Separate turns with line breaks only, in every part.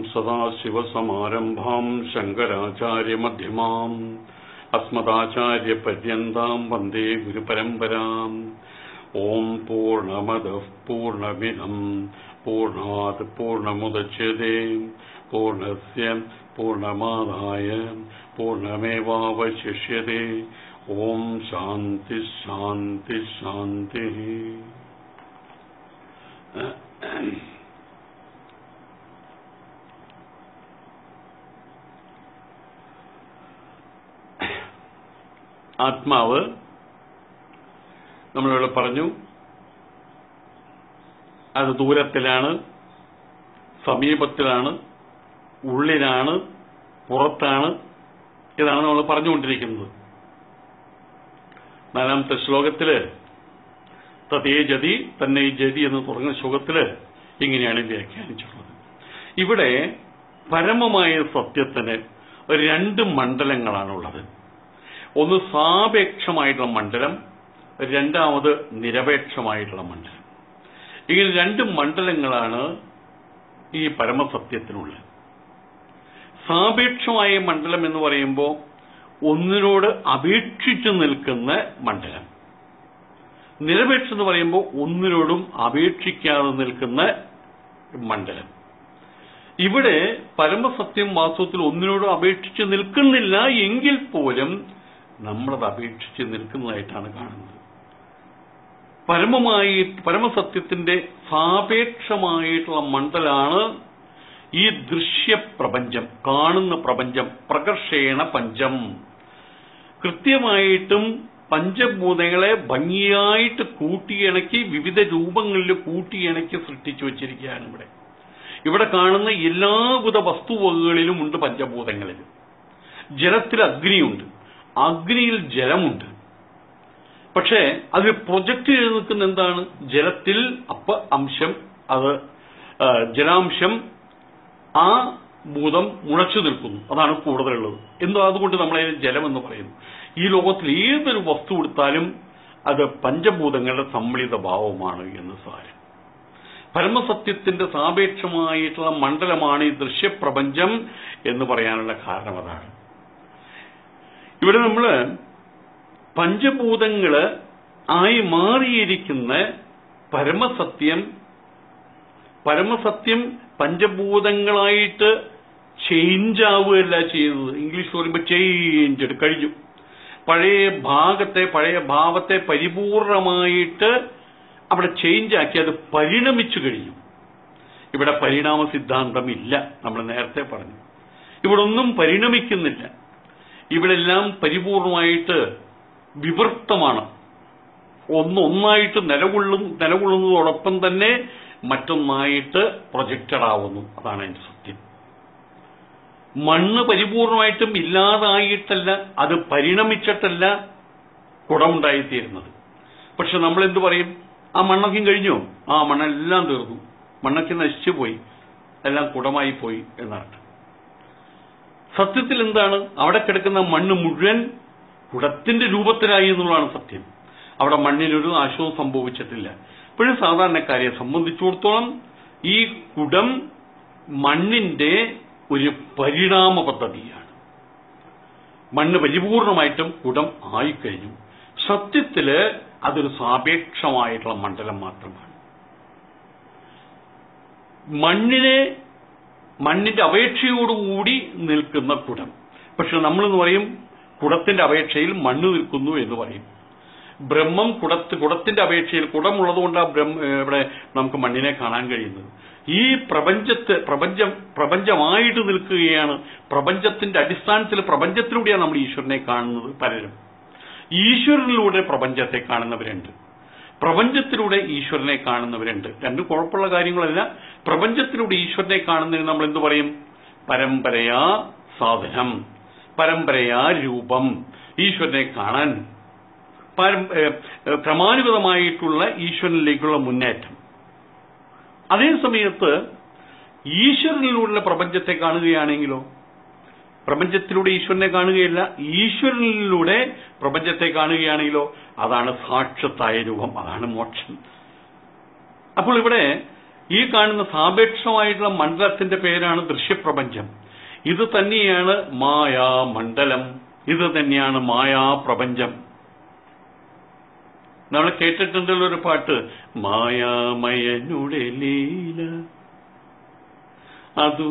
സദാശിവസമാരംഭാം ശങ്കരാചാര്യമധ്യമാം അസ്മദാചാര്യപര്യന്താം വന്ദേ ഗുരുപരമ്പരാം ഓം പൂർണമദ പൂർണമിദം പൂർണാത് പൂർണമുദച്യത്തെ പൂർണസ്യ പൂർണമാദായ പൂർണമേവാവശിഷ്യത്തെ ഓം ശാന്തി ശാന്തി ശാന്തി ആത്മാവ് നമ്മളിവിടെ പറഞ്ഞു അത് ദൂരത്തിലാണ് സമീപത്തിലാണ് ഉള്ളിലാണ് പുറത്താണ് ഇതാണ് നമ്മൾ പറഞ്ഞുകൊണ്ടിരിക്കുന്നത് നാലാമത്തെ ശ്ലോകത്തില് തതേ ജതി തന്നെ ജതി എന്ന് തുടങ്ങുന്ന ശ്ലോകത്തില് ഇങ്ങനെയാണ് വ്യാഖ്യാനിച്ചിട്ടുള്ളത് ഇവിടെ പരമമായ സത്യത്തിന് രണ്ട് മണ്ഡലങ്ങളാണുള്ളത് ഒന്ന് സാപേക്ഷമായിട്ടുള്ള മണ്ഡലം രണ്ടാമത് നിരപേക്ഷമായിട്ടുള്ള മണ്ഡലം ഇങ്ങനെ രണ്ട് മണ്ഡലങ്ങളാണ് ഈ പരമസത്യത്തിനുള്ളത് സാപേക്ഷമായ മണ്ഡലം എന്ന് പറയുമ്പോൾ ഒന്നിനോട് അപേക്ഷിച്ചു നിൽക്കുന്ന മണ്ഡലം നിരപേക്ഷ എന്ന് പറയുമ്പോൾ ഒന്നിനോടും അപേക്ഷിക്കാതെ നിൽക്കുന്ന മണ്ഡലം ഇവിടെ പരമസത്യം വാസ്തവത്തിൽ ഒന്നിനോടും അപേക്ഷിച്ച് നിൽക്കുന്നില്ല എങ്കിൽ പോലും നമ്മളത് അപേക്ഷിച്ച് നിൽക്കുന്നതായിട്ടാണ് കാണുന്നത് പരമമായി പരമസത്യത്തിന്റെ സാപേക്ഷമായിട്ടുള്ള മണ്ഡലാണ് ഈ ദൃശ്യപ്രപഞ്ചം കാണുന്ന പ്രപഞ്ചം പ്രകർഷേണ പഞ്ചം കൃത്യമായിട്ടും പഞ്ചഭൂതങ്ങളെ ഭംഗിയായിട്ട് കൂട്ടിയിണക്കി വിവിധ രൂപങ്ങളിൽ കൂട്ടിയിണക്കി സൃഷ്ടിച്ചു വച്ചിരിക്കുകയാണ് ഇവിടെ ഇവിടെ കാണുന്ന എല്ലാവിധ വസ്തുവകകളിലും ഉണ്ട് പഞ്ചഭൂതങ്ങളിൽ ജലത്തിൽ അഗ്നിയുണ്ട് അഗ്നിയിൽ ജലമുണ്ട് പക്ഷേ അതിൽ പ്രൊജക്ട് ചെയ്ത് നിൽക്കുന്ന എന്താണ് ജലത്തിൽ അപ്പ അംശം അത് ജലാംശം ആ ഭൂതം മുളച്ചു നിൽക്കുന്നു അതാണ് കൂടുതലുള്ളത് എന്തോ അതുകൊണ്ട് നമ്മളെ ജലം എന്ന് പറയുന്നു ഈ ലോകത്തിൽ ഏതൊരു വസ്തു എടുത്താലും അത് പഞ്ചഭൂതങ്ങളുടെ സമ്മിളിത ഭാവമാണ് എന്ന് സാരം പരമസത്യത്തിന്റെ സാപേക്ഷമായിട്ടുള്ള മണ്ഡലമാണ് ഈ ദൃശ്യപ്രപഞ്ചം എന്ന് പറയാനുള്ള കാരണം അതാണ് ഇവിടെ നമ്മൾ പഞ്ചഭൂതങ്ങള് ആയി മാറിയിരിക്കുന്ന പരമസത്യം പരമസത്യം പഞ്ചഭൂതങ്ങളായിട്ട് ചേഞ്ച് ആവുകയല്ല ചെയ്തത് ഇംഗ്ലീഷ് പറയുമ്പോൾ ചേഞ്ച് കഴിഞ്ഞു പഴയ ഭാഗത്തെ പഴയ ഭാവത്തെ പരിപൂർണമായിട്ട് അവിടെ ചേഞ്ച് ആക്കി അത് പരിണമിച്ചു കഴിഞ്ഞു ഇവിടെ പരിണാമ സിദ്ധാന്തം ഇല്ല നമ്മൾ നേരത്തെ പറഞ്ഞു ഇവിടെ ഒന്നും പരിണമിക്കുന്നില്ല ഇവിടെ എല്ലാം പരിപൂർണമായിട്ട് വിവൃത്തമാണ് ഒന്നൊന്നായിട്ട് നിലകൊള്ളും നിലകൊള്ളുന്നതോടൊപ്പം തന്നെ മറ്റൊന്നായിട്ട് പ്രൊജക്റ്റഡ് ആവുന്നു അതാണ് അതിന്റെ സത്യം മണ്ണ് പരിപൂർണമായിട്ടും ഇല്ലാതായിട്ടല്ല അത് പരിണമിച്ചിട്ടല്ല കുടമുണ്ടായിത്തീരുന്നത് പക്ഷെ നമ്മൾ എന്ത് പറയും ആ മണ്ണൊക്കെ കഴിഞ്ഞു ആ മണ്ണെല്ലാം തീർന്നു മണ്ണൊക്കെ നശിച്ചു പോയി എല്ലാം കുടമായി പോയി എന്നർത്ഥം സത്യത്തിൽ എന്താണ് അവിടെ കിടക്കുന്ന മണ്ണ് മുഴുവൻ കുടത്തിന്റെ രൂപത്തിലായി എന്നുള്ളതാണ് സത്യം അവിടെ മണ്ണിനൊരു നാശവും സംഭവിച്ചിട്ടില്ല ഇപ്പോഴും സാധാരണക്കാരെ സംബന്ധിച്ചിടത്തോളം ഈ കുടം മണ്ണിന്റെ ഒരു പരിണാമ പദ്ധതിയാണ് മണ്ണ് പരിപൂർണമായിട്ടും കുടം ആയിക്കഴിഞ്ഞു സത്യത്തില് അതൊരു സാപേക്ഷമായിട്ടുള്ള മണ്ഡലം മാത്രമാണ് മണ്ണിനെ മണ്ണിന്റെ അപേക്ഷയോടുകൂടി നിൽക്കുന്ന കുടം പക്ഷെ നമ്മളെന്ന് പറയും കുടത്തിന്റെ അപേക്ഷയിൽ മണ്ണ് നിൽക്കുന്നു എന്ന് പറയും ബ്രഹ്മം കുടത്ത് കുടത്തിന്റെ അപേക്ഷയിൽ കുടമുള്ളതുകൊണ്ടാണ് ബ്രഹ്മ ഇവിടെ നമുക്ക് മണ്ണിനെ കാണാൻ കഴിയുന്നത് ഈ പ്രപഞ്ചത്തെ പ്രപഞ്ചം പ്രപഞ്ചമായിട്ട് നിൽക്കുകയാണ് പ്രപഞ്ചത്തിന്റെ അടിസ്ഥാനത്തിൽ പ്രപഞ്ചത്തിലൂടെയാണ് നമ്മൾ ഈശ്വരനെ കാണുന്നത് പലരും ഈശ്വരനിലൂടെ പ്രപഞ്ചത്തെ കാണുന്നവരുണ്ട് പ്രപഞ്ചത്തിലൂടെ ഈശ്വരനെ കാണുന്നവരുണ്ട് രണ്ടും കുഴപ്പമുള്ള കാര്യങ്ങളല്ല പ്രപഞ്ചത്തിലൂടെ ഈശ്വരനെ കാണുന്നതിന് നമ്മൾ എന്തു പറയും പരമ്പരയാ സാധനം പരമ്പരയാ രൂപം ഈശ്വരനെ കാണാൻ ക്രമാനുഗതമായിട്ടുള്ള ഈശ്വരനിലേക്കുള്ള മുന്നേറ്റം അതേ സമയത്ത് ഈശ്വരനിലൂടെ പ്രപഞ്ചത്തെ കാണുകയാണെങ്കിലോ പ്രപഞ്ചത്തിലൂടെ ഈശ്വരനെ കാണുകയല്ല ഈശ്വരനിലൂടെ പ്രപഞ്ചത്തെ കാണുകയാണെങ്കിലോ അതാണ് സാക്ഷത്തായ രൂപം അതാണ് മോക്ഷം അപ്പോൾ ഇവിടെ ഈ കാണുന്ന സാപേക്ഷമായിട്ടുള്ള മണ്ഡലത്തിന്റെ പേരാണ് ദൃശ്യപ്രപഞ്ചം ഇത് തന്നെയാണ് മായാമണ്ഡലം ഇത് തന്നെയാണ് മായാപ്രപഞ്ചം നമ്മൾ കേട്ടിട്ടുണ്ടല്ലോ ഒരു പാട്ട് മായാമയനുടെ ലീല അതു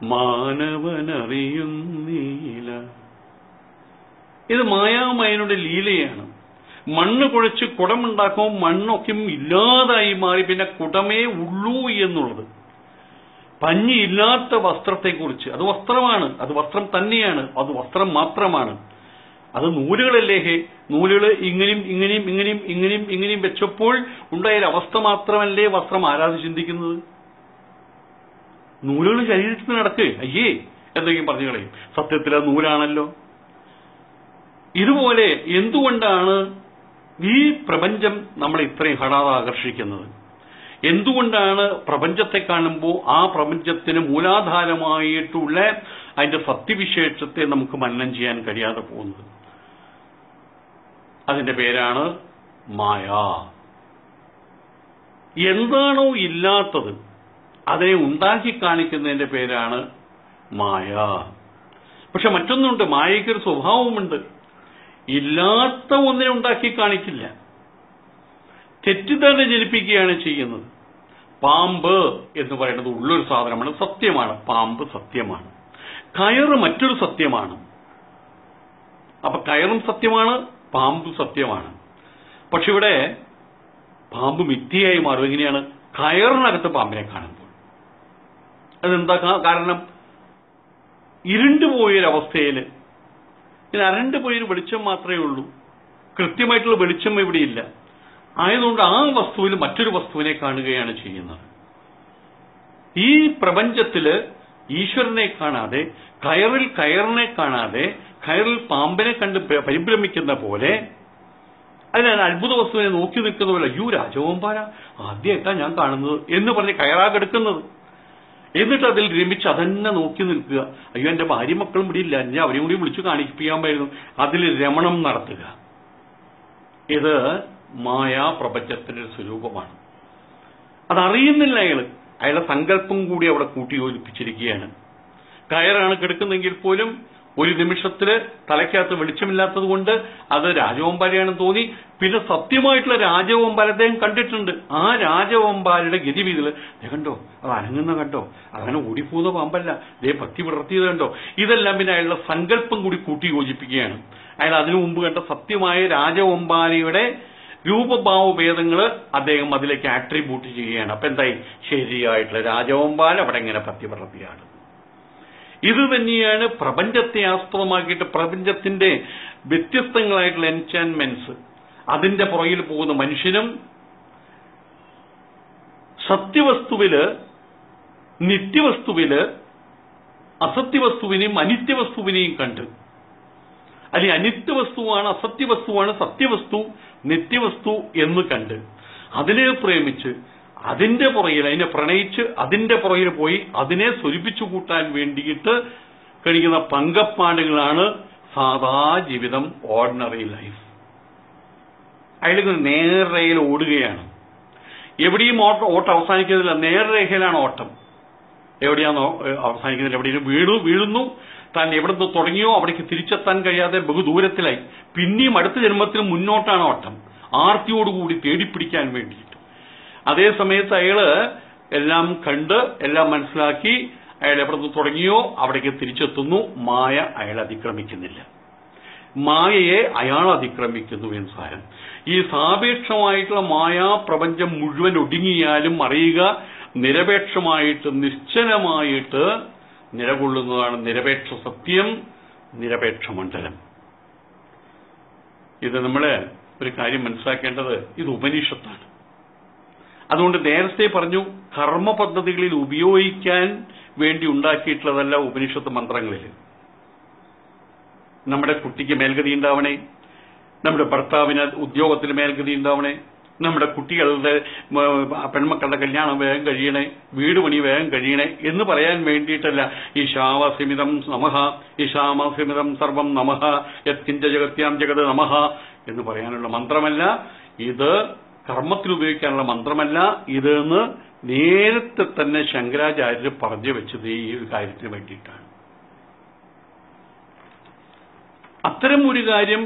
മാനവനറിയുന്നീല ഇത് മായാമയനുടെ ലീലയാണ് മണ്ണ് കുഴച്ച് കുടമുണ്ടാക്കുമ്പോൾ മണ്ണൊക്കെ ഇല്ലാതായി മാറി പിന്നെ കുടമേ ഉള്ളൂ എന്നുള്ളത് പഞ്ഞിയില്ലാത്ത വസ്ത്രത്തെക്കുറിച്ച് അത് വസ്ത്രമാണ് അത് വസ്ത്രം തന്നെയാണ് അത് വസ്ത്രം മാത്രമാണ് അത് നൂലുകളല്ലേ ഹേ നൂലുകൾ ഇങ്ങനെയും ഇങ്ങനെയും ഇങ്ങനെയും ഇങ്ങനെയും ഇങ്ങനെയും വെച്ചപ്പോൾ ഉണ്ടായ ഒരു അവസ്ഥ മാത്രമല്ലേ വസ്ത്രം ആരാധി ചിന്തിക്കുന്നത് നൂലുകൾ ശരീരത്തിൽ നടക്ക് അയ്യേ എന്തെങ്കിലും പറഞ്ഞു കളയും സത്യത്തിൽ അത് നൂലാണല്ലോ ഇതുപോലെ എന്തുകൊണ്ടാണ് ഈ പ്രപഞ്ചം നമ്മളെ ഇത്രയും ഹഠാതെ ആകർഷിക്കുന്നത് എന്തുകൊണ്ടാണ് പ്രപഞ്ചത്തെ കാണുമ്പോൾ ആ പ്രപഞ്ചത്തിന് മൂലാധാരമായിട്ടുള്ള അതിന്റെ സത്യവിശേഷത്തെ നമുക്ക് മനനം ചെയ്യാൻ കഴിയാതെ പോകുന്നത് അതിന്റെ പേരാണ് മായ എന്താണോ ഇല്ലാത്തത് അതിനെ ഉണ്ടാക്കി കാണിക്കുന്നതിന്റെ പേരാണ് മായ പക്ഷെ മറ്റൊന്നുണ്ട് മായയ്ക്കൊരു സ്വഭാവമുണ്ട് ഇല്ലാത്ത ഒന്നിനെ ഉണ്ടാക്കി കാണിക്കില്ല തെറ്റിദ്ധാരണ ജനിപ്പിക്കുകയാണ് ചെയ്യുന്നത് പാമ്പ് എന്ന് പറയുന്നത് ഉള്ളൊരു സാധനമാണ് സത്യമാണ് പാമ്പ് സത്യമാണ് കയറ് മറ്റൊരു സത്യമാണ് അപ്പൊ കയറും സത്യമാണ് പാമ്പ് സത്യമാണ് പക്ഷെ ഇവിടെ പാമ്പ് മിഥ്യയായി മാറും എങ്ങനെയാണ് കയറിനകത്ത് പാമ്പിനെ കാണുമ്പോൾ അതെന്താ കാ- കാരണം ഇരുണ്ടുപോയൊരവസ്ഥയിൽ ഇതിന് അരണ്ടു പോയൊരു വെളിച്ചം മാത്രമേ ഉള്ളൂ കൃത്യമായിട്ടുള്ള വെളിച്ചം ഇവിടെയില്ല ആയതുകൊണ്ട് ആ വസ്തുവിൽ മറ്റൊരു വസ്തുവിനെ കാണുകയാണ് ചെയ്യുന്നത് ഈ പ്രപഞ്ചത്തില് ഈശ്വരനെ കാണാതെ കയറിൽ കയറിനെ കാണാതെ കയറിൽ പാമ്പിനെ കണ്ട് പ- പരിഭ്രമിക്കുന്ന പോലെ അതിനാൽ അത്ഭുത വസ്തുവിനെ നോക്കി നിൽക്കുന്ന പോലെ അയ്യോ രാജഗോപാല ആദ്യമായിട്ടാണ് ഞാൻ കാണുന്നത് എന്ന് പറഞ്ഞ് കയറാകെടുക്കുന്നത് എന്നിട്ട് അതിൽ രമിച്ച് അതന്നെ നോക്കി നിൽക്കുക അയ്യോ എന്റെ ഭാര്യ മക്കളും ഇവിടെ ഇല്ല ഞാൻ അവരെയും കൂടി വിളിച്ചു കാണിപ്പിക്കാമായിരുന്നു അതിൽ രമണം നടത്തുക ഇത് മായാ പ്രപഞ്ചത്തിന്റെ ഒരു സ്വരൂപമാണ് അതറിയുന്നില്ല അയാള് അയാളുടെ സങ്കല്പം കൂടി അവിടെ കൂട്ടിയോജിപ്പിച്ചിരിക്കുകയാണ് കയറാണ് കിടക്കുന്നെങ്കിൽ പോലും ഒരു നിമിഷത്തില് തലയ്ക്കകത്ത് വെളിച്ചമില്ലാത്തത് കൊണ്ട് അത് രാജവമ്പാലയാണെന്ന് തോന്നി പിന്നെ സത്യമായിട്ടുള്ള രാജവമ്പാല അദ്ദേഹം കണ്ടിട്ടുണ്ട് ആ രാജവമ്പാലയുടെ ഗതിവിധികള് ദേ കണ്ടോ അത് അനങ്ങുന്ന കണ്ടോ അങ്ങനെ ഓടിപ്പോകുന്ന പാമ്പല്ല ദേ പത്തി വിടർത്തിയത് കണ്ടോ ഇതെല്ലാം പിന്നെ അയാളുടെ സങ്കല്പം കൂടി കൂട്ടി യോജിപ്പിക്കുകയാണ് അയാൾ അതിനു മുമ്പ് കണ്ട സത്യമായ രാജവമ്പാലയുടെ രൂപഭാവ ഭേദങ്ങൾ അദ്ദേഹം അതിലേക്ക് ആട്രിബ്യൂട്ട് ചെയ്യുകയാണ് അപ്പൊ എന്തായി ശരിയായിട്ടുള്ള രാജവമ്പാല അവിടെ ഇങ്ങനെ പത്തി വിടർത്തിയാണ് ഇത് തന്നെയാണ് പ്രപഞ്ചത്തെ ആസ്പദമാക്കിയിട്ട് പ്രപഞ്ചത്തിന്റെ വ്യത്യസ്തങ്ങളായിട്ടുള്ള എൻചാൻമെന്റ്സ് അതിന്റെ പുറകിൽ പോകുന്ന മനുഷ്യനും സത്യവസ്തുവില് നിത്യവസ്തുവില് അസത്യവസ്തുവിനെയും അനിത്യവസ്തുവിനെയും കണ്ട് അല്ലെങ്കിൽ അനിത്യവസ്തുവാണ് അസത്യവസ്തുവാണ് സത്യവസ്തു നിത്യവസ്തു എന്ന് കണ്ട് അതിനെ പ്രേമിച്ച് അതിന്റെ പുറകിൽ അതിനെ പ്രണയിച്ച് അതിന്റെ പുറകിൽ പോയി അതിനെ സ്വരിപ്പിച്ചു കൂട്ടാൻ വേണ്ടിയിട്ട് കഴിക്കുന്ന പങ്കപ്പാടുകളാണ് സാധാ ജീവിതം ഓർഡിനറി ലൈഫ് അയാൾക്ക് നേർരേഖയിൽ ഓടുകയാണ് എവിടെയും ഓട്ടം ഓട്ടം അവസാനിക്കുന്നില്ല നേർരേഖയിലാണ് ഓട്ടം എവിടെയാണോ ഏഹ്, അവസാനിക്കുന്നില്ല എവിടെയും വീണു വീഴുന്നു താൻ എവിടെ നിന്ന് തുടങ്ങിയോ അവിടേക്ക് തിരിച്ചെത്താൻ കഴിയാതെ ബഹുദൂരത്തിലായി പിന്നെയും അടുത്ത ജന്മത്തിന് മുന്നോട്ടാണ് ഓട്ടം ആർത്തിയോടുകൂടി തേടിപ്പിടിക്കാൻ വേണ്ടിയിട്ട് അതേ സമയത്ത് അയാള് എല്ലാം കണ്ട് എല്ലാം മനസ്സിലാക്കി അയാൾ എവിടെ നിന്ന് തുടങ്ങിയോ അവിടേക്ക് തിരിച്ചെത്തുന്നു മായ അയാൾ അതിക്രമിക്കുന്നില്ല മായയെ അയാൾ അതിക്രമിക്കുന്നു എന്ന് സാരം ഈ സാപേക്ഷമായിട്ടുള്ള മായാ പ്രപഞ്ചം മുഴുവൻ ഒടുങ്ങിയാലും അറിയുക നിരപേക്ഷമായിട്ട് നിശ്ചലമായിട്ട് നിലകൊള്ളുന്നതാണ് നിരപേക്ഷ സത്യം നിരപേക്ഷ മണ്ഡലം ഇത് നമ്മള് ഒരു കാര്യം മനസ്സിലാക്കേണ്ടത് ഇത് ഉപനിഷത്താണ് അതുകൊണ്ട് നേരത്തെ പറഞ്ഞു കർമ്മ പദ്ധതികളിൽ ഉപയോഗിക്കാൻ വേണ്ടി ഉണ്ടാക്കിയിട്ടുള്ളതല്ല ഉപനിഷത്ത് മന്ത്രങ്ങളിൽ നമ്മുടെ കുട്ടിക്ക് മേൽഗതി ഉണ്ടാവണേ നമ്മുടെ ഭർത്താവിന് ഉദ്യോഗത്തിന് മേൽഗതി ഉണ്ടാവണേ നമ്മുടെ കുട്ടികളുടെ ഉം, പെൺമക്കളുടെ കല്യാണം വേഗം കഴിയണേ വീട് പണി വേഗം കഴിയണേ എന്ന് പറയാൻ വേണ്ടിയിട്ടല്ല ഈ ശാവസിമിതം നമഹ ഈ ശാമസിമിതം സർവം നമഹ യത്കിഞ്ച ജഗത്യാം ജഗത് നമഹ എന്ന് പറയാനുള്ള മന്ത്രമല്ല ഇത് കർമ്മത്തിൽ ഉപയോഗിക്കാനുള്ള മന്ത്രമല്ല ഇതെന്ന് നേരത്തെ തന്നെ ശങ്കരാചാര്യർ പറഞ്ഞു വെച്ചത് ഈ ഒരു കാര്യത്തിന് വേണ്ടിയിട്ടാണ് അത്തരം ഒരു കാര്യം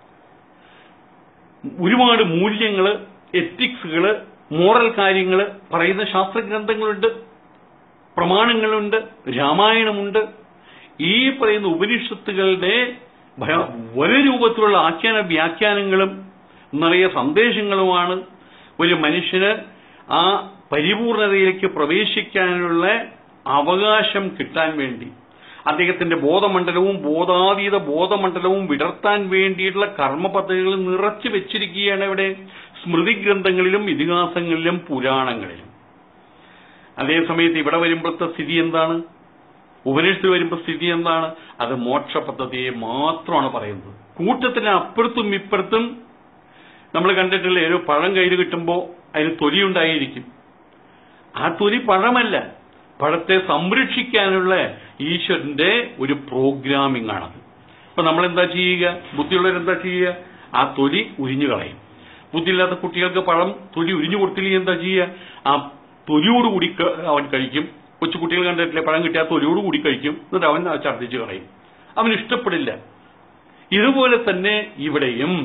ഒരുപാട് മൂല്യങ്ങള് എത്തിക്സുകള് മോറൽ കാര്യങ്ങള് പറയുന്ന ശാസ്ത്രഗ്രന്ഥങ്ങളുണ്ട് പ്രമാണങ്ങളുണ്ട് രാമായണമുണ്ട് ഈ പറയുന്ന ഉപനിഷത്തുകളുടെ ഭയ- വലിയ രൂപത്തിലുള്ള ആഖ്യാന വ്യാഖ്യാനങ്ങളും നിറയെ സന്ദേശങ്ങളുമാണ് ഒരു മനുഷ്യന് ആ പരിപൂർണതയിലേക്ക് പ്രവേശിക്കാനുള്ള അവകാശം കിട്ടാൻ വേണ്ടി അദ്ദേഹത്തിന്റെ ബോധമണ്ഡലവും ബോധാതീത ബോധമണ്ഡലവും വിടർത്താൻ വേണ്ടിയിട്ടുള്ള കർമ്മ പദ്ധതികൾ നിറച്ചു വെച്ചിരിക്കുകയാണ് ഇവിടെ സ്മൃതി ഗ്രന്ഥങ്ങളിലും ഇതിഹാസങ്ങളിലും പുരാണങ്ങളിലും അതേസമയത്ത് ഇവിടെ വരുമ്പോഴത്തെ സ്ഥിതി എന്താണ് ഉപനിഷത്തിൽ വരുമ്പോൾ സ്ഥിതി എന്താണ് അത് മോക്ഷ പദ്ധതിയെ മാത്രമാണ് പറയുന്നത് കൂട്ടത്തിന് അപ്പുറത്തും ഇപ്പുറത്തും നമ്മൾ കണ്ടിട്ടില്ലേ ഒരു പഴം കയ്യിൽ കിട്ടുമ്പോൾ അതിന് തൊലി ഉണ്ടായിരിക്കും ആ തൊലി പഴമല്ല പഴത്തെ സംരക്ഷിക്കാനുള്ള ഈശ്വരന്റെ ഒരു പ്രോഗ്രാമിംഗ് ആണത് അപ്പൊ നമ്മൾ എന്താ ചെയ്യുക ബുദ്ധിയുള്ളവരെന്താ ചെയ്യുക ആ തൊലി ഉരിഞ്ഞു കളയും ബുദ്ധിയില്ലാത്ത കുട്ടികൾക്ക് പഴം തൊലി ഉരിഞ്ഞു കൊടുത്തില്ലെങ്കിൽ എന്താ ചെയ്യുക ആ തൊലിയോടുകൂടി ക- അവൻ കഴിക്കും കൊച്ചു കുട്ടികൾ കണ്ടിട്ടില്ലേ പഴം കിട്ടിയ ആ തൊലിയോടുകൂടി കഴിക്കും എന്നിട്ട് അവൻ അത് ഛർദ്ദിച്ച് കളയും അവന് ഇഷ്ടപ്പെടില്ല ഇതുപോലെ തന്നെ ഇവിടെയും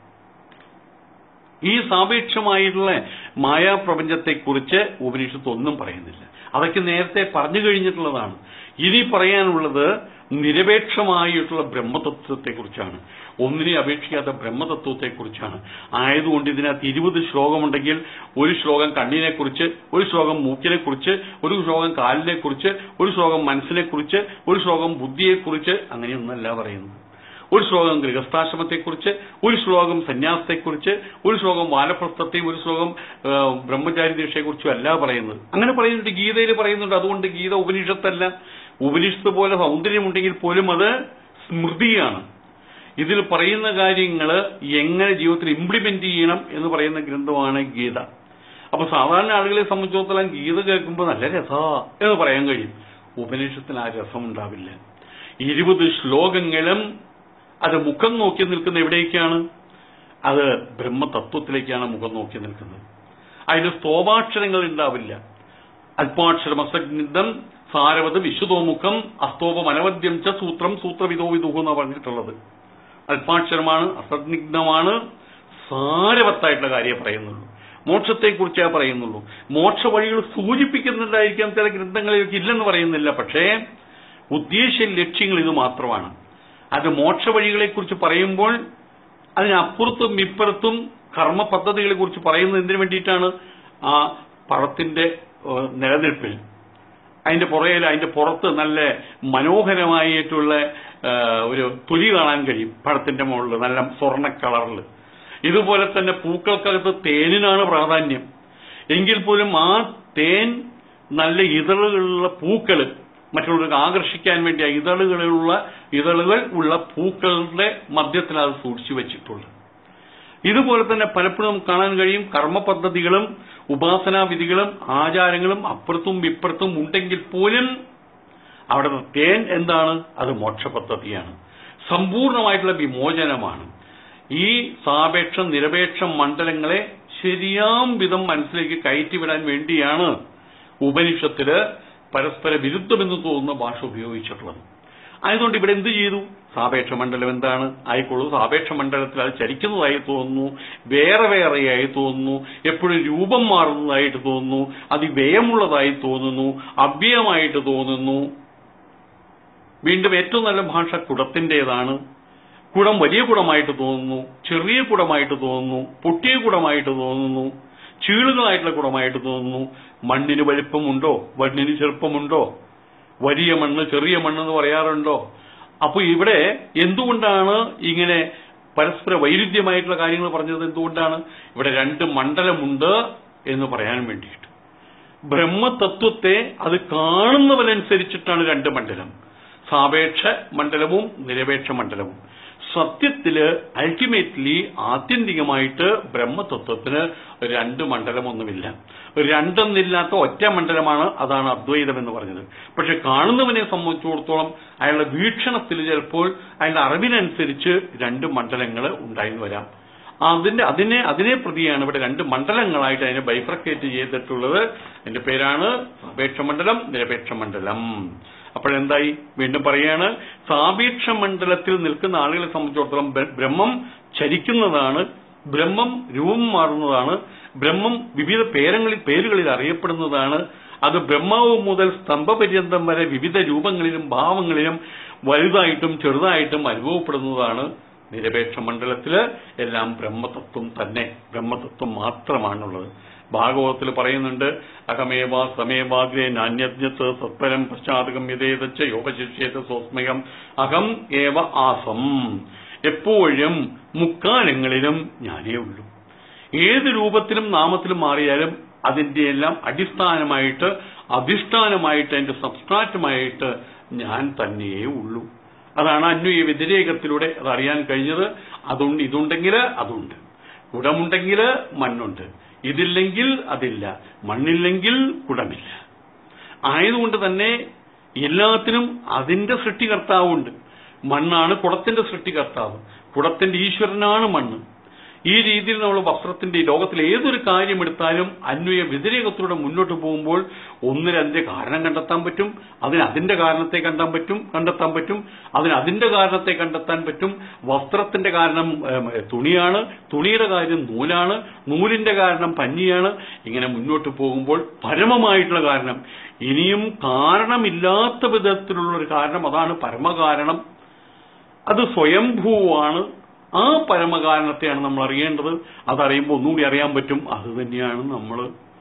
ഈ സാപേക്ഷമായിട്ടുള്ള മായാപ്രപഞ്ചത്തെക്കുറിച്ച് ഉപനിഷത്ത് ഒന്നും പറയുന്നില്ല അതൊക്കെ നേരത്തെ പറഞ്ഞു കഴിഞ്ഞിട്ടുള്ളതാണ് ഇനി പറയാനുള്ളത് നിരപേക്ഷമായിട്ടുള്ള ബ്രഹ്മതത്വത്തെക്കുറിച്ചാണ് ഒന്നിനെ അപേക്ഷിക്കാത്ത ബ്രഹ്മതത്വത്തെക്കുറിച്ചാണ് ആയതുകൊണ്ട് ഇതിനകത്ത് ഇരുപത് ശ്ലോകമുണ്ടെങ്കിൽ ഒരു ശ്ലോകം കണ്ണിനെക്കുറിച്ച് ഒരു ശ്ലോകം മൂക്കിനെക്കുറിച്ച് ഒരു ശ്ലോകം കാലിനെക്കുറിച്ച് ഒരു ശ്ലോകം മനസ്സിനെക്കുറിച്ച് ഒരു ശ്ലോകം ബുദ്ധിയെക്കുറിച്ച് അങ്ങനെയൊന്നല്ല പറയുന്നത് ഒരു ശ്ലോകം ഗൃഹസ്ഥാശ്രമത്തെക്കുറിച്ച് ഒരു ശ്ലോകം സന്യാസത്തെക്കുറിച്ച് ഒരു ശ്ലോകം വാനപ്രസ്ഥത്തെയും ഒരു ശ്ലോകം ആ, ബ്രഹ്മചാരി ദീക്ഷയെക്കുറിച്ചും അല്ല പറയുന്നത് അങ്ങനെ പറയുന്നുണ്ട് ഗീതയിൽ പറയുന്നുണ്ട് അതുകൊണ്ട് ഗീത ഉപനിഷത്തല്ല ഉപനിഷത്ത് പോലെ സൗന്ദര്യമുണ്ടെങ്കിൽ പോലും അത് സ്മൃതിയാണ് ഇതിൽ പറയുന്ന കാര്യങ്ങൾ എങ്ങനെ ജീവിതത്തിൽ ഇംപ്ലിമെന്റ് ചെയ്യണം എന്ന് പറയുന്ന ഗ്രന്ഥമാണ് ഗീത അപ്പൊ സാധാരണ ആളുകളെ സംബന്ധിച്ചിടത്തോളം ഗീത കേൾക്കുമ്പോൾ നല്ല രസാ എന്ന് പറയാൻ കഴിയും ഉപനിഷത്തിന് ആ രസം ഉണ്ടാവില്ല ഇരുപത് ശ്ലോകങ്ങളും അത് മുഖം നോക്കി നിൽക്കുന്ന എവിടേക്കാണ് അത് ബ്രഹ്മതത്വത്തിലേക്കാണ് മുഖം നോക്കി നിൽക്കുന്നത് അതിന് സ്തോപാക്ഷരങ്ങൾ ഉണ്ടാവില്ല അല്പാക്ഷരമസഗ്നിദ്ധം സാരവത് വിശുദ്ധോമുഖം അസ്തോപം അനവദ്യം ച സൂത്രം സൂത്രവിധോ വിദുഹു എന്നാണ് പറഞ്ഞിട്ടുള്ളത് അല്പാക്ഷരമാണ് അസഗ്നിഗ്ധമാണ് സാരവത്തായിട്ടുള്ള കാര്യം പറയുന്നുള്ളൂ മോക്ഷത്തെക്കുറിച്ചേ പറയുന്നുള്ളൂ മോക്ഷ വഴികൾ സൂചിപ്പിക്കുന്നുണ്ടായിരിക്കാം ചില ഗ്രന്ഥങ്ങളിലേക്ക് ഇല്ലെന്ന് പറയുന്നില്ല പക്ഷേ ഉദ്ദേശ ലക്ഷ്യങ്ങൾ ഇത് മാത്രമാണ് അത് മോക്ഷ വഴികളെക്കുറിച്ച് പറയുമ്പോൾ അതിനപ്പുറത്തും ഇപ്പുറത്തും കർമ്മ പദ്ധതികളെ കുറിച്ച് പറയുന്നത് എന്തിനു വേണ്ടിയിട്ടാണ് ആ പഴത്തിന്റെ ഏഹ്, നിലനിൽപ്പിൽ അതിന്റെ പുറയിൽ അതിന്റെ പുറത്ത് നല്ല മനോഹരമായിട്ടുള്ള ഏഹ്, ഒരു തൊലി കാണാൻ കഴിയും പഴത്തിന്റെ മുകളിൽ നല്ല സ്വർണ്ണ കളറിൽ ഇതുപോലെ തന്നെ പൂക്കൾക്കകത്ത് തേനിനാണ് പ്രാധാന്യം എങ്കിൽ പോലും ആ തേൻ നല്ല ഇതളുകളുള്ള പൂക്കൾ മറ്റുള്ളവർക്ക് ആകർഷിക്കാൻ വേണ്ടി ആ ഇതളുകളുള്ള ഇതളുകൾ ഉള്ള പൂക്കളുടെ മധ്യത്തിൽ അത് സൂക്ഷിച്ചു വെച്ചിട്ടുള്ളത് ഇതുപോലെ തന്നെ പലപ്പോഴും നമുക്ക് കാണാൻ കഴിയും കർമ്മ പദ്ധതികളും ഉപാസനാവിധികളും ആചാരങ്ങളും അപ്പുറത്തും ഇപ്പുറത്തും ഉണ്ടെങ്കിൽ പോലും അവിടെ തേൻ എന്താണ് അത് മോക്ഷ പദ്ധതിയാണ് സമ്പൂർണമായിട്ടുള്ള വിമോചനമാണ് ഈ സാപേക്ഷ നിരപേക്ഷ മണ്ഡലങ്ങളെ ശരിയാം വിധം മനസ്സിലേക്ക് കയറ്റിവിടാൻ വേണ്ടിയാണ് ഉപനിഷത്തില് പരസ്പര വിരുദ്ധമെന്ന് തോന്നുന്ന ഭാഷ ഉപയോഗിച്ചിട്ടുള്ളത് ആയതുകൊണ്ട് ഇവിടെ എന്ത് ചെയ്തു സാപേക്ഷ മണ്ഡലം എന്താണ് ആയിക്കോളൂ സാപേക്ഷ മണ്ഡലത്തിൽ അത് ചലിക്കുന്നതായി തോന്നുന്നു വേറെ വേറെയായി തോന്നുന്നു എപ്പോഴും രൂപം മാറുന്നതായിട്ട് തോന്നുന്നു അതിവ്യയമുള്ളതായി തോന്നുന്നു അവ്യയമായിട്ട് തോന്നുന്നു വീണ്ടും ഏറ്റവും നല്ല ഭാഷ കുടത്തിന്റേതാണ് കുടം വലിയ കുടമായിട്ട് തോന്നുന്നു ചെറിയ കുടമായിട്ട് തോന്നുന്നു പൊട്ടിയ കുടമായിട്ട് തോന്നുന്നു ചീളുകളായിട്ടുള്ള കുടമായിട്ട് തോന്നുന്നു മണ്ണിന് വലിപ്പമുണ്ടോ മണ്ണിന് ചെറുപ്പമുണ്ടോ വലിയ മണ്ണ് ചെറിയ മണ്ണ് എന്ന് പറയാറുണ്ടോ അപ്പൊ ഇവിടെ എന്തുകൊണ്ടാണ് ഇങ്ങനെ പരസ്പര വൈരുദ്ധ്യമായിട്ടുള്ള കാര്യങ്ങൾ പറഞ്ഞത് എന്തുകൊണ്ടാണ് ഇവിടെ രണ്ട് മണ്ഡലമുണ്ട് എന്ന് പറയാൻ വേണ്ടിയിട്ട് ബ്രഹ്മതത്വത്തെ അത് കാണുന്നവനനുസരിച്ചിട്ടാണ് രണ്ട് മണ്ഡലം സാപേക്ഷ മണ്ഡലവും നിരപേക്ഷ മണ്ഡലവും സത്യത്തില് അൾട്ടിമേറ്റ്ലി ആത്യന്തികമായിട്ട് ബ്രഹ്മതത്വത്തിന് രണ്ട് മണ്ഡലമൊന്നുമില്ല രണ്ടെന്നില്ലാത്ത ഒറ്റ മണ്ഡലമാണ് അതാണ് അദ്വൈതം എന്ന് പറഞ്ഞത് പക്ഷെ കാണുന്നവനെ സംബന്ധിച്ചിടത്തോളം അയാളുടെ വീക്ഷണത്തിൽ ചിലപ്പോൾ അയാളുടെ അറിവിനനുസരിച്ച് രണ്ട് മണ്ഡലങ്ങൾ ഉണ്ടായിരുന്നു വരാം അതിന്റെ അതിനെ അതിനെ പ്രതിയാണ് ഇവിടെ രണ്ട് മണ്ഡലങ്ങളായിട്ട് അതിനെ ബൈഫർക്കേറ്റ് ചെയ്തിട്ടുള്ളത് അതിന്റെ പേരാണ് സാപേക്ഷ മണ്ഡലം നിരപേക്ഷ മണ്ഡലം അപ്പോഴെന്തായി വീണ്ടും പറയാണ് സാപേക്ഷ മണ്ഡലത്തിൽ നിൽക്കുന്ന ആളുകളെ സംബന്ധിച്ചിടത്തോളം ബ്ര- ബ്രഹ്മം ചരിക്കുന്നതാണ് ബ്രഹ്മം രൂപം മാറുന്നതാണ് ബ്രഹ്മം വിവിധ പേരങ്ങളിൽ പേരുകളിൽ അറിയപ്പെടുന്നതാണ് അത് ബ്രഹ്മാവ് മുതൽ സ്തംഭപര്യന്തം വരെ വിവിധ രൂപങ്ങളിലും ഭാവങ്ങളിലും വലുതായിട്ടും ചെറുതായിട്ടും അനുഭവപ്പെടുന്നതാണ് നിരപേക്ഷ മണ്ഡലത്തില് എല്ലാം ബ്രഹ്മതത്വം തന്നെ ബ്രഹ്മതത്വം മാത്രമാണുള്ളത് ഭാഗവതത്തിൽ പറയുന്നുണ്ട് അഹമേവ സമേവാഗ്രേ നാന്യജ്ഞത്ത് സത്പരം പശ്ചാത്തകമ്യതേതച്ച യോഗശിഷ്യേത സോസ്മയം അഹം ഏവ ആസം എപ്പോഴും മുക്കാലങ്ങളിലും ഞാനേ ഉള്ളൂ ഏത് രൂപത്തിലും നാമത്തിലും മാറിയാലും അതിന്റെ എല്ലാം അടിസ്ഥാനമായിട്ട് അധിഷ്ഠാനമായിട്ട് അതിന്റെ സബ്സ്ട്രാറ്റുമായിട്ട് ഞാൻ തന്നെയേ ഉള്ളൂ അതാണ് അന്വയ വ്യതിരേകത്തിലൂടെ അത് അറിയാൻ കഴിഞ്ഞത് അതുണ്ട് ഇതുണ്ടെങ്കിൽ അതുണ്ട് കുടമുണ്ടെങ്കിൽ മണ്ണുണ്ട് ഇതില്ലെങ്കിൽ അതില്ല മണ്ണില്ലെങ്കിൽ കുടമില്ല ആയതുകൊണ്ട് തന്നെ എല്ലാത്തിനും അതിന്റെ സൃഷ്ടികർത്താവുണ്ട് മണ്ണാണ് കുടത്തിന്റെ സൃഷ്ടികർത്താവ് കുടത്തിന്റെ ഈശ്വരനാണ് മണ്ണ് ഈ രീതിയിൽ നമ്മൾ വസ്ത്രത്തിന്റെ ഈ ലോകത്തിലെ ഏതൊരു കാര്യം എടുത്താലും അന്വയ വ്യതിരേകത്തിലൂടെ മുന്നോട്ട് പോകുമ്പോൾ ഒന്നിന് അതിന്റെ കാരണം കണ്ടെത്താൻ പറ്റും അതിന് അതിന്റെ കാരണത്തെ കണ്ടാൻ പറ്റും കണ്ടെത്താൻ പറ്റും അതിന് അതിന്റെ കാരണത്തെ കണ്ടെത്താൻ പറ്റും വസ്ത്രത്തിന്റെ കാരണം ഏം, തുണിയാണ് തുണിയുടെ കാര്യം നൂലാണ് നൂലിന്റെ കാരണം പഞ്ഞിയാണ് ഇങ്ങനെ മുന്നോട്ട് പോകുമ്പോൾ പരമമായിട്ടുള്ള കാരണം ഇനിയും കാരണമില്ലാത്ത വിധത്തിലുള്ള ഒരു കാരണം അതാണ് പരമകാരണം അത് സ്വയംഭൂവാണ് ആ പരമകാരണത്തെയാണ് നമ്മൾ അറിയേണ്ടത് അതറിയുമ്പോൾ ഒന്നുകൂടി അറിയാൻ പറ്റും അത് തന്നെയാണ് നമ്മൾ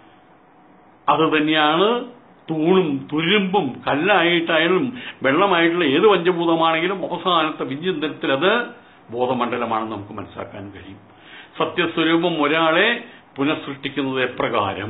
അത് തന്നെയാണ് തൂണും തുരുമ്പും കല്ലായിട്ടായാലും വെള്ളമായിട്ടുള്ള ഏത് പഞ്ചഭൂതമാണെങ്കിലും അവസാനത്തെ വിചിന്തനത്തിൽ അത് ബോധമണ്ഡലമാണെന്ന് നമുക്ക് മനസ്സിലാക്കാൻ കഴിയും സത്യസ്വരൂപം ഒരാളെ പുനഃസൃഷ്ടിക്കുന്നത് എപ്രകാരം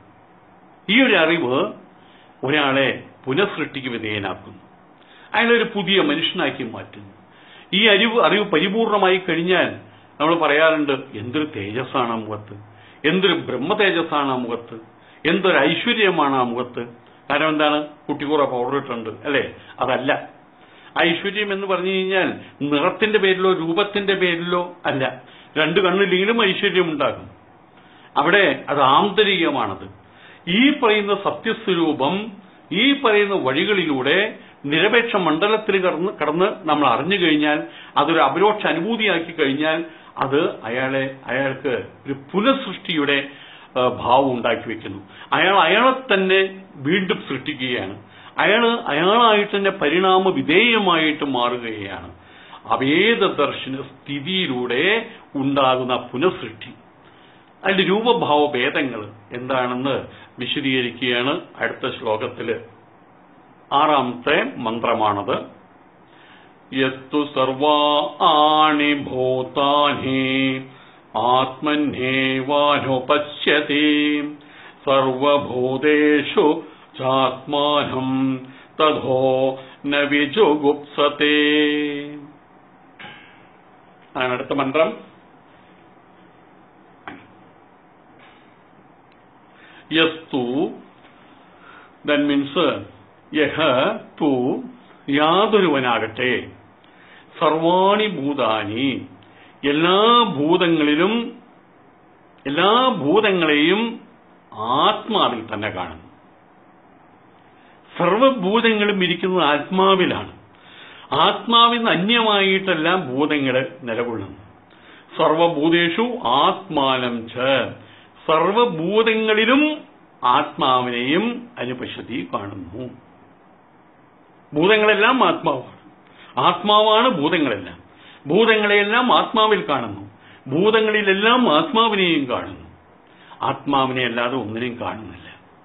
ഈ ഒരു അറിവ് ഒരാളെ പുനഃസൃഷ്ടിക്ക് വിധേയനാക്കുന്നു അയാളൊരു പുതിയ മനുഷ്യനാക്കി മാറ്റുന്നു ഈ അറിവ് അറിവ് പരിപൂർണമായി കഴിഞ്ഞാൽ നമ്മൾ പറയാറുണ്ട് എന്തൊരു തേജസ്സാണ് ആ മുഖത്ത് എന്തൊരു ബ്രഹ്മ തേജസ്സാണ് ആ മുഖത്ത് എന്തൊരു ഐശ്വര്യമാണ് ആ മുഖത്ത് കാരണം എന്താണ് കുട്ടിക്കൂറ പൗഡർ ഇട്ടുണ്ട് അല്ലേ അതല്ല ഐശ്വര്യം എന്ന് പറഞ്ഞു കഴിഞ്ഞാൽ നിറത്തിന്റെ പേരിലോ രൂപത്തിന്റെ പേരിലോ അല്ല രണ്ട് കണ്ണില്ലെങ്കിലും ഐശ്വര്യം ഉണ്ടാകും അവിടെ അത് ആന്തരികമാണത് ഈ പറയുന്ന സത്യസ്വരൂപം ഈ പറയുന്ന വഴികളിലൂടെ നിരപേക്ഷ മണ്ഡലത്തിൽ കടന്ന് കടന്ന് നമ്മൾ അറിഞ്ഞു കഴിഞ്ഞാൽ അതൊരു അപരോക്ഷ അനുഭൂതിയാക്കി കഴിഞ്ഞാൽ അത് അയാളെ അയാൾക്ക് ഒരു പുനഃസൃഷ്ടിയുടെ ആ, ഭാവം ഉണ്ടാക്കി വെക്കുന്നു അയാൾ അയാളെ തന്നെ വീണ്ടും സൃഷ്ടിക്കുകയാണ് അയാൾ അയാളായിട്ട് തന്നെ പരിണാമ വിധേയമായിട്ട് മാറുകയാണ് അവേദ ദർശന സ്ഥിതിയിലൂടെ ഉണ്ടാകുന്ന പുനഃസൃഷ്ടി അതിന്റെ രൂപഭാവ ഭേദങ്ങൾ എന്താണെന്ന് വിശദീകരിക്കുകയാണ് അടുത്ത ശ്ലോകത്തില് ആറാമത്തെ മന്ത്രമാണത് യസ്തു സർവാണി ഭൂതാനി ആത്മന്യേവാനുപശ്യതി സർവഭൂതേഷു ചാത്മാനം തഥോ ന വിജുഗുപ്സത്തെ ആണ് അടുത്ത മന്ത്രം യസ്തു ദൻ മീൻസ് യഹ തു യാതൊരുവനാകട്ടെ സർവാണി ഭൂതാനി എല്ലാ ഭൂതങ്ങളിലും എല്ലാ ഭൂതങ്ങളെയും ആത്മാവിൽ തന്നെ കാണുന്നു സർവഭൂതങ്ങളും ഇരിക്കുന്നത് ആത്മാവിലാണ് ആത്മാവിൽ നിന്ന് അന്യമായിട്ടെല്ലാം ഭൂതങ്ങൾ നിലകൊള്ളുന്നു സർവഭൂതേഷു ആത്മാനം ച സർവഭൂതങ്ങളിലും ആത്മാവിനെയും അനുപശ്യതി കാണുന്നു ഭൂതങ്ങളെല്ലാം ആത്മാവാണ് ആത്മാവാണ് ഭൂതങ്ങളെല്ലാം ഭൂതങ്ങളെയെല്ലാം ആത്മാവിൽ കാണുന്നു ഭൂതങ്ങളിലെല്ലാം ആത്മാവിനെയും കാണുന്നു ആത്മാവിനെ അല്ലാതെ ഒന്നിനെയും കാണുന്നില്ല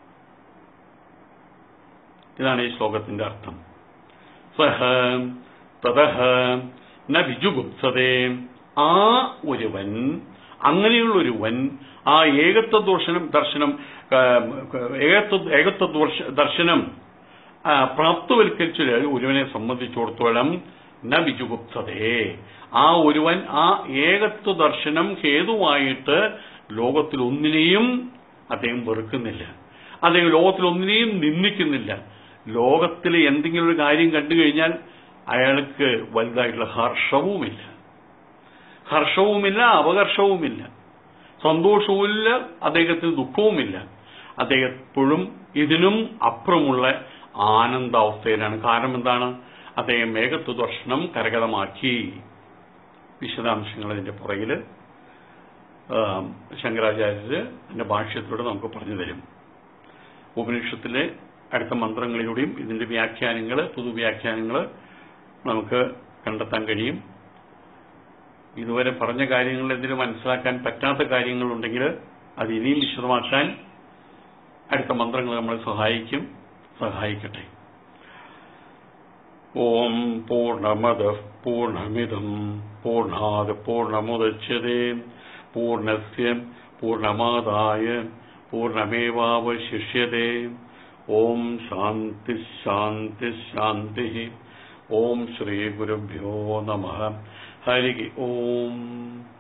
ഇതാണ് ഈ ശ്ലോകത്തിന്റെ അർത്ഥം സഹ തതഹ ന വിജുഗുപ്സതേ ആ ഒരുവൻ അങ്ങനെയുള്ളൊരുവൻ ആ ഏകത്വ ദർശനം ദർശനം ആ, ഏകത്വ ഏകത്വ ദർശ- ദർശനം ആ, പ്രാപ്തവൽക്കരിച്ച ഒരു- ഒരുവനെ സംബന്ധിച്ചിടത്തോളം ന വിജുഗുപ്സതേ ആ ഒരുവൻ ആ ഏകത്വ ദർശനം ഹേതുവായിട്ട് ലോകത്തിൽ ഒന്നിനെയും അദ്ദേഹം വെറുക്കുന്നില്ല അദ്ദേഹം ലോകത്തിൽ ഒന്നിനെയും നിന്ദിക്കുന്നില്ല ലോകത്തിൽ എന്തെങ്കിലും ഒരു കാര്യം കണ്ടു കഴിഞ്ഞാൽ അയാൾക്ക് വലുതായിട്ടുള്ള ഹർഷവുമില്ല ഹർഷവുമില്ല അപകർഷവുമില്ല സന്തോഷവുമില്ല അദ്ദേഹത്തിന് ദുഃഖവുമില്ല അദ്ദേഹം എപ്പോഴും ഇതിനും അപ്പുറമുള്ള ആനന്ദാവസ്ഥയിലാണ് കാരണം എന്താണ് അദ്ദേഹം മേഘത്വ ദർശനം കരകതമാക്കി വിശദാംശങ്ങൾ അതിന്റെ പുറകിൽ ശങ്കരാചാര്യര് അതിന്റെ ഭാഷ്യത്തിലൂടെ നമുക്ക് പറഞ്ഞു തരും ഉപനിഷത്തിലെ അടുത്ത മന്ത്രങ്ങളിലൂടെയും ഇതിന്റെ വ്യാഖ്യാനങ്ങൾ പുതുവ്യാഖ്യാനങ്ങൾ നമുക്ക് കണ്ടെത്താൻ കഴിയും ഇതുവരെ പറഞ്ഞ കാര്യങ്ങളിൽ എന്തെങ്കിലും മനസ്സിലാക്കാൻ പറ്റാത്ത കാര്യങ്ങളുണ്ടെങ്കിൽ അത് ഇനിയും വിശദമാക്കാൻ അടുത്ത മന്ത്രങ്ങൾ നമ്മളെ സഹായിക്കും സഹായിക്കട്ടെ ഓം പൂർണ്ണമത പൂർണ്ണമിതം പൂർണ്ണാത് പൂർണ്ണമുദച്യതേ പൂർണ്ണസ്യ പൂർണ്ണമാദായ പൂർണ്ണമേവാവശിഷ്യതേ ഓം ശാന്തി ശാന്തി ശാന്തി ഓം ശ്രീ ഗുരുഭ്യോ നമ ഹരി ഓം